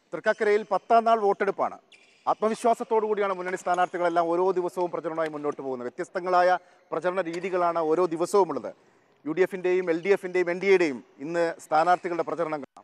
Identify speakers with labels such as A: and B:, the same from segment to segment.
A: തൃക്കാക്കരയിൽ പത്താം നാൾ വോട്ടെടുപ്പാണ് ആത്മവിശ്വാസത്തോടു കൂടിയാണ് മുന്നണി സ്ഥാനാർത്ഥികളെല്ലാം ഓരോ ദിവസവും പ്രചരണമായി മുന്നോട്ട് പോകുന്നത് വ്യത്യസ്തങ്ങളായ പ്രചരണ രീതികളാണ് ഓരോ ദിവസവും ഉള്ളത് യു ഡി എഫിൻ്റെയും എൽ ഡി എഫിൻ്റെയും എൻ ഡി എയുടെയും ഇന്ന് സ്ഥാനാർത്ഥികളുടെ പ്രചരണം കാണാം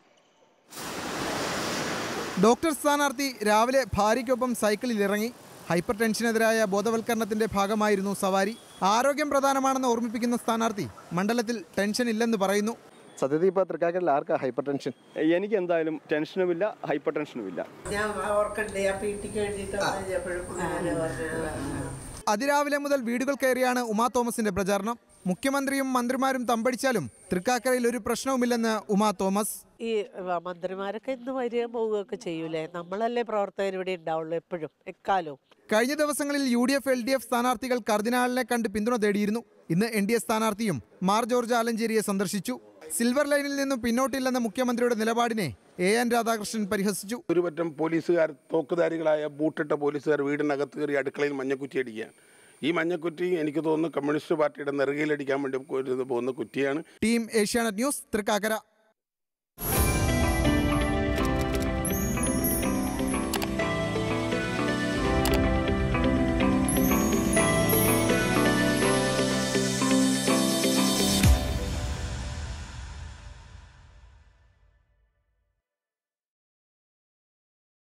B: ഡോക്ടർ സ്ഥാനാർത്ഥി രാവിലെ ഭാര്യയ്ക്കൊപ്പം സൈക്കിളിൽ ഇറങ്ങി ഹൈപ്പർ ടെൻഷനെതിരായ ബോധവൽക്കരണത്തിന്റെ ഭാഗമായിരുന്നു സവാരി ആരോഗ്യം പ്രധാനമാണെന്ന് ഓർമ്മിപ്പിക്കുന്ന സ്ഥാനാർത്ഥി മണ്ഡലത്തിൽ ടെൻഷൻ ഇല്ലെന്ന് പറയുന്നു
C: സത്യത്തിൽ ഇപ്പോൾ തൃക്കാക്കരയിൽ ആർക്കാ ഹൈപ്പർ ടെൻഷൻ
D: എനിക്ക് എന്തായാലും ടെൻഷനുമില്ല ഹൈപ്പർ ടെൻഷനുമില്ല
E: ഞാൻ ഓർക്കണ്ടേ ആ പി ടിക്ക് വേണ്ടിയിട്ട് എപ്പോഴും അങ്ങനെ പറഞ്ഞത്
B: അതിരാവിലെ മുതൽ വീടുകൾ കയറിയാണ് ഉമാ തോമസിന്റെ പ്രചാരണം മുഖ്യമന്ത്രിയും മന്ത്രിമാരും തമ്പടിച്ചാലും തൃക്കാക്കരയിൽ ഒരു പ്രശ്നവുമില്ലെന്ന് ഉമാ തോമസ്
E: ഈ വ- മന്ത്രിമാരൊക്കെ ഇന്ന് വരികയും പോവുകയൊക്കെ ചെയ്യൂലേ നമ്മളല്ലേ പ്രവർത്തകർ ഇവിടെ ഉണ്ടാവുള്ളൂ എപ്പോഴും എക്കാലവും
B: കഴിഞ്ഞ ദിവസങ്ങളിൽ U D F L D F സ്ഥാനാർത്ഥികൾ കർദിനാളിനെ കണ്ട് പിന്തുണ തേടിയിരുന്നു ഇന്ന് എൻ ഡി എ സ്ഥാനാർത്ഥിയും മാർ ജോർജ് ആലഞ്ചേരിയെ സന്ദർശിച്ചു സിൽവർ ലൈനിൽ നിന്നും പിന്നോട്ടില്ലെന്ന മുഖ്യമന്ത്രിയുടെ നിലപാടിനെ എ എൻ രാധാകൃഷ്ണൻ പരിഹസിച്ചു
F: ഒരു പറ്റം പോലീസുകാർ തോക്കുധാരികളായ ബൂട്ടിട്ട പോലീസുകാർ വീടിനകത്ത് കയറി അടുക്കളയിൽ മഞ്ഞക്കുറ്റി അടിക്കുകയാണ് ഈ മഞ്ഞക്കുറ്റി എനിക്ക് തോന്നുന്നു കമ്മ്യൂണിസ്റ്റ് പാർട്ടിയുടെ നെറുകയിലടിക്കാൻ വേണ്ടി ഒരു പോകുന്ന കുറ്റിയാണ്
B: ടീം ഏഷ്യാനെറ്റ് ന്യൂസ് തൃക്കാക്കര